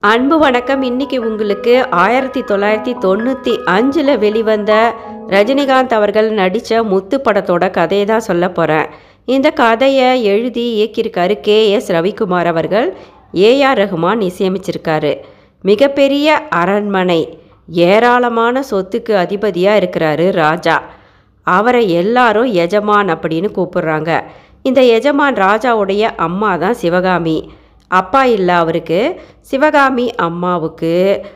அன்பு வணக்கம் இன்னைக்கு உங்களுக்கு ஆயிரத்தி தொள்ளாயிரத்தி தொண்ணூற்றி அஞ்சில் வெளிவந்த ரஜினிகாந்த் அவர்கள் நடித்த முத்து படத்தோட கதையை தான் சொல்ல போகிறேன் இந்த கதையை எழுதி இயக்கியிருக்காரு கே எஸ் ரவிக்குமார் அவர்கள் ஏஆர் ரஹ்மான் இசையமைச்சிருக்காரு மிகப்பெரிய அரண்மனை ஏராளமான சொத்துக்கு அதிபதியாக இருக்கிறாரு ராஜா அவரை எல்லாரும் எஜமான் அப்படின்னு கூப்பிடுறாங்க இந்த எஜமான் ராஜாவுடைய அம்மா தான் சிவகாமி அப்பா இல்லை அவருக்கு சிவகாமி அம்மாவுக்கு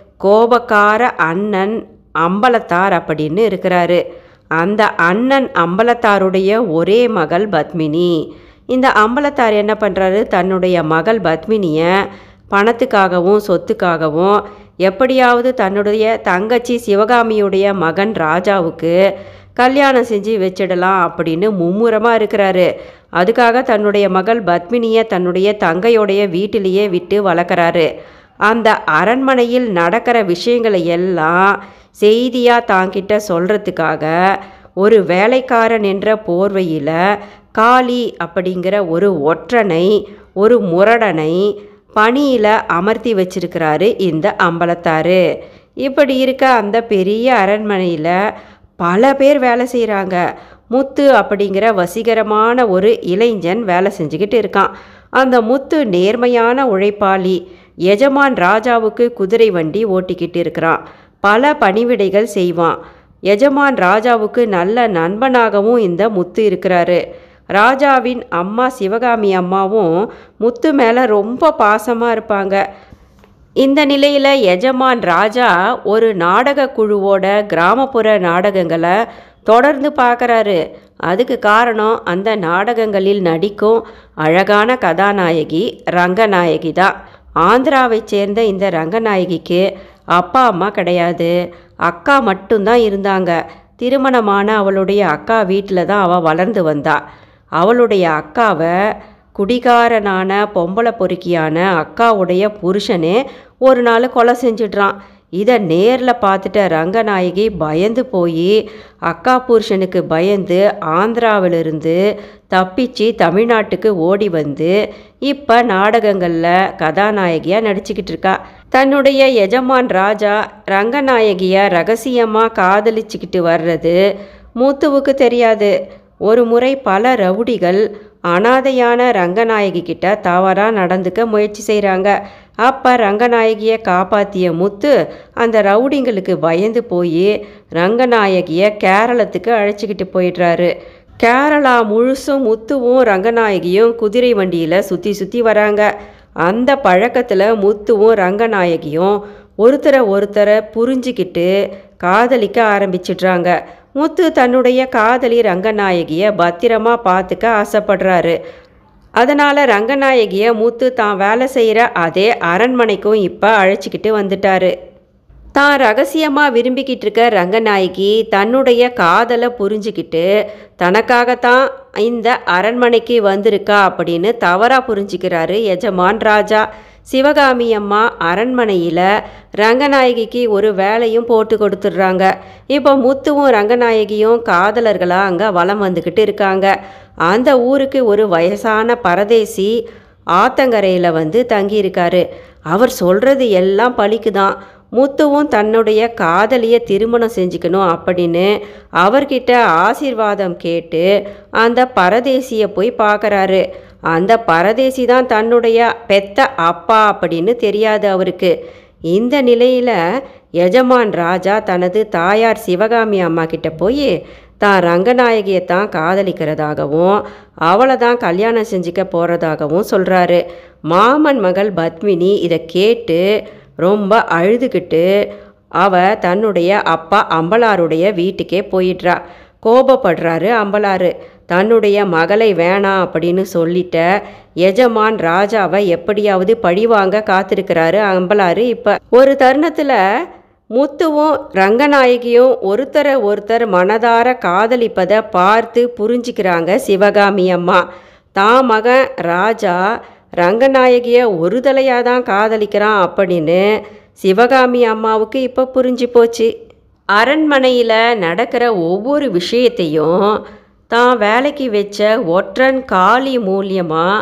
கோபக்கார அண்ணன் அம்பலத்தார் அப்படின்னு இருக்கிறாரு அந்த அண்ணன் அம்பலத்தாருடைய ஒரே மகள் பத்மினி இந்த அம்பலத்தார் என்ன பண்ணுறாரு தன்னுடைய மகள் பத்மினியை பணத்துக்காகவும் சொத்துக்காகவும் எப்படியாவது தன்னுடைய தங்கச்சி சிவகாமியுடைய மகன் ராஜாவுக்கு கல்யாணம் செஞ்சு வச்சிடலாம் அப்படின்னு மும்முரமாக இருக்கிறாரு அதுக்காக தன்னுடைய மகள் பத்மினியை தன்னுடைய தங்கையோடைய வீட்டிலேயே விட்டு வளர்க்குறாரு அந்த அரண்மனையில் நடக்கிற விஷயங்களை எல்லாம் செய்தியாக தாங்கிட்ட சொல்கிறதுக்காக ஒரு வேலைக்காரன் என்ற போர்வையில் காளி அப்படிங்கிற ஒரு ஒற்றனை ஒரு முரடனை பணியில் அமர்த்தி வச்சிருக்கிறாரு இந்த அம்பலத்தாரு இப்படி இருக்க அந்த பெரிய அரண்மனையில் பல பேர் வேலை செய்கிறாங்க முத்து அப்படிங்கிற வசீகரமான ஒரு இளைஞன் வேலை செஞ்சுக்கிட்டு இருக்கான் அந்த முத்து நேர்மையான உழைப்பாளி எஜமான் ராஜாவுக்கு குதிரை வண்டி ஓட்டிக்கிட்டு இருக்கிறான் பல பணிவிடைகள் செய்வான் எஜமான் ராஜாவுக்கு நல்ல நண்பனாகவும் இந்த முத்து இருக்கிறாரு ராஜாவின் அம்மா சிவகாமி அம்மாவும் முத்து மேலே ரொம்ப பாசமாக இருப்பாங்க இந்த நிலையில் எஜமான் ராஜா ஒரு நாடக குழுவோட கிராமப்புற நாடகங்களை தொடர்ந்து பார்க்குறாரு அதுக்கு காரணம் அந்த நாடகங்களில் நடிக்கும் அழகான கதாநாயகி ரங்கநாயகி தான் ஆந்திராவை சேர்ந்த இந்த ரங்கநாயகிக்கு அப்பா அம்மா கிடையாது அக்கா மட்டும்தான் இருந்தாங்க திருமணமான அவளுடைய அக்கா வீட்டில் தான் அவள் வளர்ந்து வந்தா அவளுடைய அக்காவை குடிகாரனான பொம்பளை பொறுக்கியான அக்காவுடைய புருஷனே ஒரு நாள் கொலை செஞ்சிடுறான் இதை நேரில் பார்த்துட்ட ரங்கநாயகி பயந்து போய் அக்கா புருஷனுக்கு பயந்து ஆந்திராவிலிருந்து தப்பிச்சு தமிழ்நாட்டுக்கு ஓடி வந்து இப்போ நாடகங்களில் கதாநாயகியாக நடிச்சுக்கிட்டு இருக்கா தன்னுடைய எஜமான் ராஜா ரங்கநாயகியை ரகசியமாக காதலிச்சுக்கிட்டு வர்றது மூத்துவுக்கு தெரியாது ஒரு முறை பல ரவுடிகள் அனாதையான ரங்கநாயகி கிட்ட தவறாக நடந்துக்க முயற்சி செய்கிறாங்க அப்போ ரங்கநாயகியை காப்பாற்றிய முத்து அந்த ரவுடிங்களுக்கு பயந்து போய் ரங்கநாயகியை கேரளத்துக்கு அழைச்சிக்கிட்டு போயிடுறாரு கேரளா முழுசும் முத்துவும் ரங்கநாயகியும் குதிரை வண்டியில் சுற்றி சுற்றி வராங்க அந்த பழக்கத்தில் முத்துவும் ரங்கநாயகியும் ஒருத்தரை ஒருத்தரை புரிஞ்சிக்கிட்டு காதலிக்க ஆரம்பிச்சிடுறாங்க முத்து தன்னுடைய காதலி ரங்கநாயகியை பத்திரமா பார்த்துக்க ஆசைப்படுறாரு அதனால் ரங்கநாயகியை முத்து தான் வேலை செய்கிற அதே அரண்மனைக்கும் இப்போ அழைச்சிக்கிட்டு வந்துட்டாரு தான் ரகசியமாக விரும்பிக்கிட்டு இருக்க ரங்கநாயகி தன்னுடைய காதலை புரிஞ்சுக்கிட்டு தனக்காகத்தான் இந்த அரண்மனைக்கு வந்திருக்கா அப்படின்னு தவறாக புரிஞ்சுக்கிறாரு எஜமான் ராஜா சிவகாமி அம்மா அரண்மனையில் ரங்கநாயகிக்கு ஒரு வேலையும் போட்டு கொடுத்துட்றாங்க இப்போ முத்துவும் ரங்கநாயகியும் காதலர்களாக அங்கே வலம் வந்துக்கிட்டு இருக்காங்க அந்த ஊருக்கு ஒரு வயசான பரதேசி ஆத்தங்கரையில் வந்து தங்கியிருக்காரு அவர் சொல்கிறது எல்லாம் பழிக்குதான் முத்துவும் தன்னுடைய காதலியை திருமணம் செஞ்சுக்கணும் அப்படின்னு அவர்கிட்ட ஆசீர்வாதம் கேட்டு அந்த பரதேசியை போய் பார்க்குறாரு அந்த பரதேசி தான் தன்னுடைய பெத்த அப்பா அப்படின்னு தெரியாது அவருக்கு இந்த நிலையில் எஜமான் ராஜா தனது தாயார் சிவகாமி அம்மா கிட்ட போய் தான் ரங்கநாயகியை தான் காதலிக்கிறதாகவும் அவளை தான் கல்யாணம் செஞ்சுக்க போகிறதாகவும் சொல்கிறாரு மாமன் மகள் பத்மினி இதை கேட்டு ரொம்ப அழுதுகிட்டு அவ தன்னுடைய அப்பா அம்பலாருடைய வீட்டுக்கே போயிடுறா கோபப்படுறாரு அம்பலாரு தன்னுடைய மகளை வேணாம் அப்படின்னு சொல்லிட்ட எஜமான் ராஜாவை எப்படியாவது பழிவாங்க காத்திருக்கிறாரு அம்பலாரு இப்போ ஒரு தருணத்தில் முத்துவும் ரங்கநாயகியும் ஒருத்தரை ஒருத்தர் மனதார காதலிப்பதை பார்த்து புரிஞ்சுக்கிறாங்க சிவகாமி அம்மா தான் மகன் ராஜா ரங்கநாயகியை ஒரு தலையாக தான் காதலிக்கிறான் அப்படின்னு சிவகாமி அம்மாவுக்கு இப்போ புரிஞ்சு போச்சு அரண்மனையில் நடக்கிற ஒவ்வொரு விஷயத்தையும் தான் வேலைக்கு வச்ச ஒற்றன் காளி மூலியமாக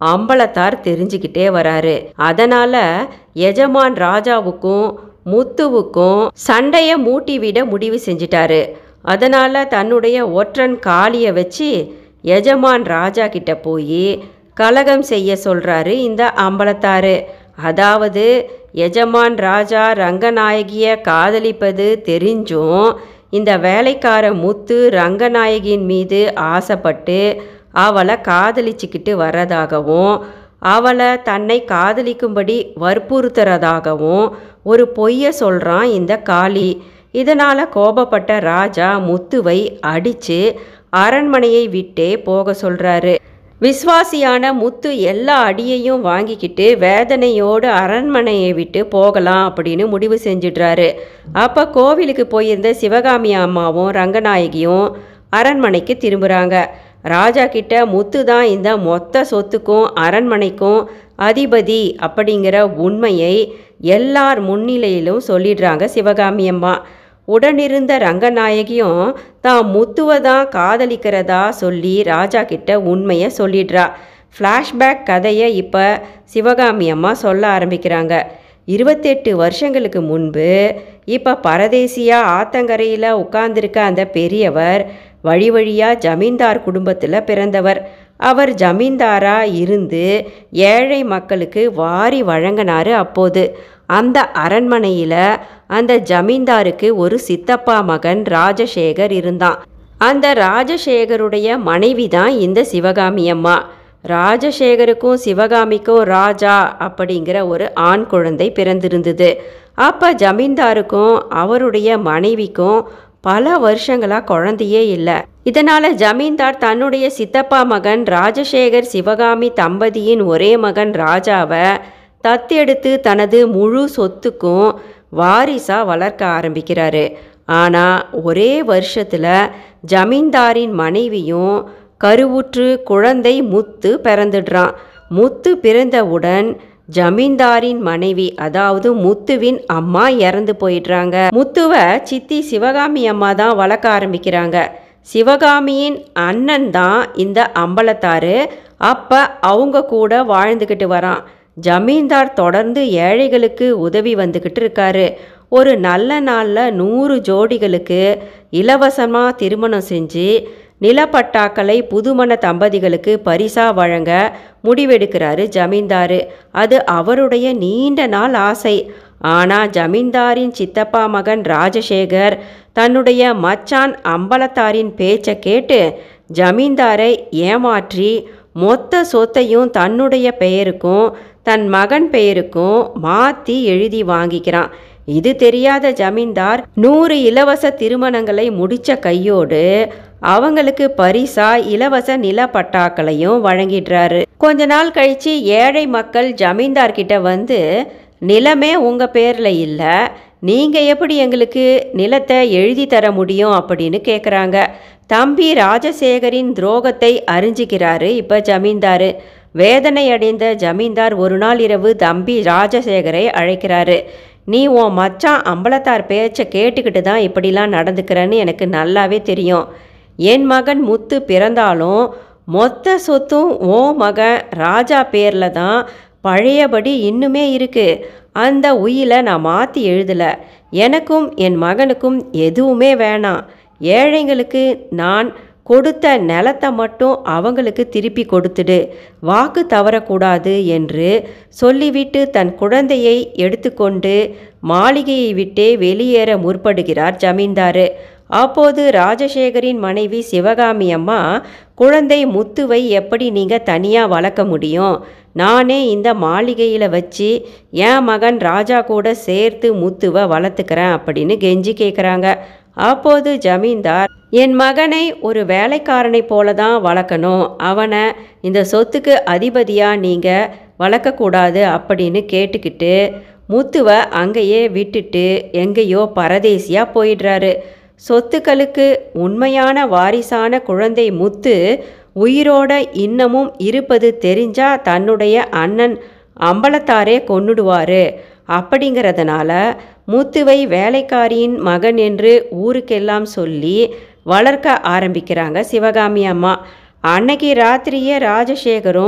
அம்பலத்தார் தெரிஞ்சுக்கிட்டே வராரு அதனால எஜமான் ராஜாவுக்கும் முத்துவுக்கும் சண்டையை மூட்டிவிட முடிவு செஞ்சிட்டாரு அதனால தன்னுடைய ஒற்றன் காளியை வச்சு எஜமான் ராஜா கிட்ட போய் கலகம் செய்ய சொல்றாரு இந்த அம்பலத்தாரு அதாவது எஜமான் ராஜா ரங்கநாயகிய காதலிப்பது தெரிஞ்சும் இந்த வேலைக்கார முத்து ரங்கநாயகியின் மீது ஆசைப்பட்டு அவளை காதலிச்சுக்கிட்டு வர்றதாகவும் அவளை தன்னை காதலிக்கும்படி வற்புறுத்துறதாகவும் ஒரு பொய்யை சொல்கிறான் இந்த காளி இதனால் கோபப்பட்ட ராஜா முத்துவை அடித்து அரண்மனையை விட்டே போக சொல்கிறாரு விஸ்வாசியான முத்து எல்லா அடியையும் வாங்கிக்கிட்டு வேதனையோடு அரண்மனையை விட்டு போகலாம் அப்படின்னு முடிவு செஞ்சிடுறாரு அப்போ கோவிலுக்கு போயிருந்த சிவகாமி அம்மாவும் ரங்கநாயகியும் அரண்மனைக்கு திரும்புகிறாங்க ராஜா கிட்ட முத்து தான் இந்த மொத்த சொத்துக்கும் அரண்மனைக்கும் அதிபதி அப்படிங்கிற உண்மையை எல்லார் முன்னிலையிலும் சொல்லிடுறாங்க சிவகாமி அம்மா உடனிருந்த ரங்கநாயகியும் தான் முத்துவை தான் காதலிக்கிறதா சொல்லி ராஜா கிட்ட உண்மையை சொல்லிடுறா ஃப்ளாஷ்பேக் கதையை இப்போ சிவகாமி அம்மா சொல்ல ஆரம்பிக்கிறாங்க இருபத்தெட்டு வருஷங்களுக்கு முன்பு இப்போ பரதேசியாக ஆத்தங்கரையில் உட்கார்ந்திருக்க அந்த பெரியவர் வழி வழியாக ஜமீன்தார் குடும்பத்தில் பிறந்தவர் அவர் ஜமீன்தாராக இருந்து ஏழை மக்களுக்கு வாரி வழங்கினாரு அப்போது அந்த அரண்மனையில் அந்த ஜமீன்தாருக்கு ஒரு சித்தப்பா மகன் ராஜசேகர் இருந்தான் அந்த ராஜசேகருடைய மனைவி தான் இந்த சிவகாமி அம்மா ராஜசேகருக்கும் சிவகாமிக்கும் ராஜா அப்படிங்கிற ஒரு ஆண் குழந்தை பிறந்திருந்தது அப்போ ஜமீன்தாருக்கும் அவருடைய மனைவிக்கும் பல வருஷங்களாக குழந்தையே இல்லை இதனால் ஜமீன்தார் தன்னுடைய சித்தப்பா மகன் ராஜசேகர் சிவகாமி தம்பதியின் ஒரே மகன் ராஜாவை தத்தெடுத்து தனது முழு சொத்துக்கும் வாரிசாக வளர்க்க ஆரம்பிக்கிறாரு ஆனால் ஒரே வருஷத்தில் ஜமீன்தாரின் மனைவியும் கருவுற்று குழந்தை முத்து பிறந்துடுறான் முத்து பிறந்தவுடன் ஜமீன்தாரின் மனைவி அதாவது முத்துவின் அம்மா இறந்து போயிடுறாங்க முத்துவை சித்தி சிவகாமி அம்மா தான் வளர்க்க ஆரம்பிக்கிறாங்க சிவகாமியின் அண்ணன் தான் இந்த அம்பலத்தாரு அப்போ அவங்க கூட வாழ்ந்துக்கிட்டு வரான் ஜமீன்தார் தொடர்ந்து ஏழைகளுக்கு உதவி வந்துக்கிட்டு இருக்காரு ஒரு நல்ல நாளில் நூறு ஜோடிகளுக்கு இலவசமாக திருமணம் செஞ்சு நிலப்பட்டாக்களை புதுமண தம்பதிகளுக்கு பரிசா வழங்க முடிவெடுக்கிறாரு ஜமீன்தாரு அது அவருடைய நீண்ட நாள் ஆசை ஆனால் ஜமீன்தாரின் சித்தப்பா மகன் ராஜசேகர் தன்னுடைய மச்சான் அம்பலத்தாரின் பேச்சை கேட்டு ஜமீன்தாரை ஏமாற்றி மொத்த சொத்தையும் தன்னுடைய பெயருக்கும் தன் மகன் பெயருக்கும் மாற்றி எழுதி வாங்கிக்கிறான் இது தெரியாத ஜமீன்தார் நூறு இலவச திருமணங்களை முடிச்ச கையோடு அவங்களுக்கு பரிசா இலவச நிலப்பட்டாக்களையும் வழங்கிடுறாரு கொஞ்ச நாள் கழிச்சு ஏழை மக்கள் ஜமீன்தார் கிட்ட வந்து நிலமே உங்க பேர்ல இல்லை நீங்க எப்படி எங்களுக்கு நிலத்தை எழுதி தர முடியும் அப்படின்னு கேட்குறாங்க தம்பி ராஜசேகரின் துரோகத்தை அறிஞ்சிக்கிறாரு இப்போ ஜமீன்தாரு வேதனை அடைந்த ஜமீன்தார் ஒரு நாள் இரவு தம்பி ராஜசேகரை அழைக்கிறாரு நீ உன் மச்சான் அம்பலத்தார் பேச்சை கேட்டுக்கிட்டு தான் இப்படிலாம் நடந்துக்கிறேன்னு எனக்கு நல்லாவே தெரியும் என் மகன் முத்து பிறந்தாலும் மொத்த சொத்தும் ஓ மகன் ராஜா பேரில் தான் பழையபடி இன்னுமே இருக்கு அந்த உயிலை நான் மாற்றி எழுதலை எனக்கும் என் மகனுக்கும் எதுவுமே வேணாம் ஏழைங்களுக்கு நான் கொடுத்த நிலத்தை மட்டும் அவங்களுக்கு திருப்பி கொடுத்துடு வாக்கு தவறக்கூடாது என்று சொல்லிவிட்டு தன் குழந்தையை எடுத்துக்கொண்டு மாளிகையை விட்டே வெளியேற முற்படுகிறார் ஜமீன்தாரு அப்போது ராஜசேகரின் மனைவி சிவகாமி அம்மா குழந்தை முத்துவை எப்படி நீங்கள் தனியாக வளர்க்க முடியும் நானே இந்த மாளிகையில் வச்சு என் மகன் ராஜா கூட சேர்த்து முத்துவை வளர்த்துக்கிறேன் அப்படின்னு கெஞ்சி கேட்குறாங்க அப்போது ஜமீன்தார் என் மகனை ஒரு வேலைக்காரனை போல தான் வளர்க்கணும் அவனை இந்த சொத்துக்கு அதிபதியாக நீங்கள் வளர்க்கக்கூடாது அப்படின்னு கேட்டுக்கிட்டு முத்துவை அங்கேயே விட்டுட்டு எங்கேயோ பரதேசியாக போயிடுறாரு சொத்துக்களுக்கு உண்மையான வாரிசான குழந்தை முத்து உயிரோட இன்னமும் இருப்பது தெரிஞ்சா தன்னுடைய அண்ணன் அம்பலத்தாரே கொன்னுடுவாரு அப்படிங்கிறதுனால முத்துவை வேலைக்காரியின் மகன் என்று ஊருக்கெல்லாம் சொல்லி வளர்க்க ஆரம்பிக்கிறாங்க சிவகாமி அம்மா அன்னைக்கு ராத்திரியே ராஜசேகரும்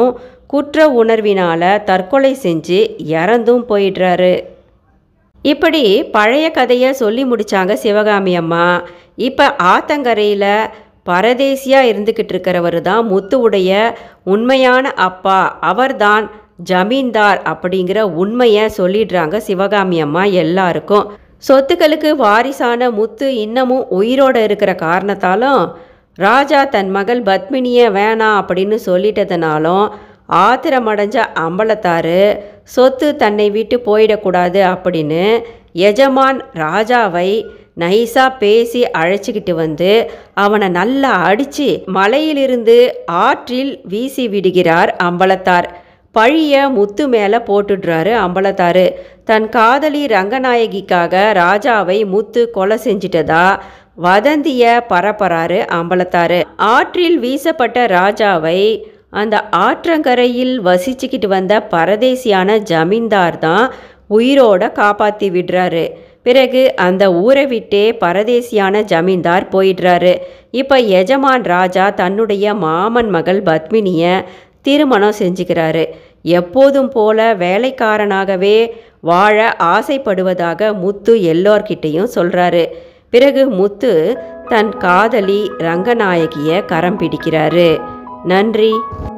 குற்ற உணர்வினால் தற்கொலை செஞ்சு இறந்தும் போயிடுறாரு இப்படி பழைய கதையை சொல்லி முடிச்சாங்க சிவகாமி அம்மா இப்போ ஆத்தங்கரையில் பரதேசியாக இருந்துக்கிட்டு இருக்கிறவர் தான் முத்துவுடைய உண்மையான அப்பா அவர்தான் ஜமீன்தார் அப்படிங்கிற உண்மையை சொல்லிடுறாங்க சிவகாமி அம்மா எல்லாருக்கும் சொத்துக்களுக்கு வாரிசான முத்து இன்னமும் உயிரோடு இருக்கிற காரணத்தாலும் ராஜா தன் மகள் பத்மினியை வேணாம் அப்படின்னு சொல்லிட்டதுனாலும் ஆத்திரமடைஞ்ச அம்பலத்தாரு சொத்து தன்னை விட்டு போயிடக்கூடாது அப்படின்னு எஜமான் ராஜாவை நைஸாக பேசி அழைச்சிக்கிட்டு வந்து அவனை நல்லா அடித்து மலையிலிருந்து ஆற்றில் வீசி விடுகிறார் அம்பலத்தார் பழிய முத்து மேலே போட்டுடுறாரு அம்பலத்தாரு தன் காதலி ரங்கநாயகிக்காக ராஜாவை முத்து கொலை செஞ்சிட்டதா வதந்திய பரப்பறாரு அம்பலத்தாரு ஆற்றில் வீசப்பட்ட ராஜாவை அந்த ஆற்றங்கரையில் வசிச்சுக்கிட்டு வந்த பரதேசியான ஜமீன்தார் தான் உயிரோட காப்பாற்றி விடுறாரு பிறகு அந்த ஊரை விட்டே பரதேசியான ஜமீன்தார் போயிடுறாரு இப்போ எஜமான் ராஜா தன்னுடைய மாமன் மகள் பத்மினியை திருமணம் செஞ்சுக்கிறாரு எப்போதும் போல வேலைக்காரனாகவே வாழ ஆசைப்படுவதாக முத்து எல்லோர்கிட்டையும் சொல்கிறாரு பிறகு முத்து தன் காதலி ரங்கநாயகியை கரம் பிடிக்கிறாரு நன்றி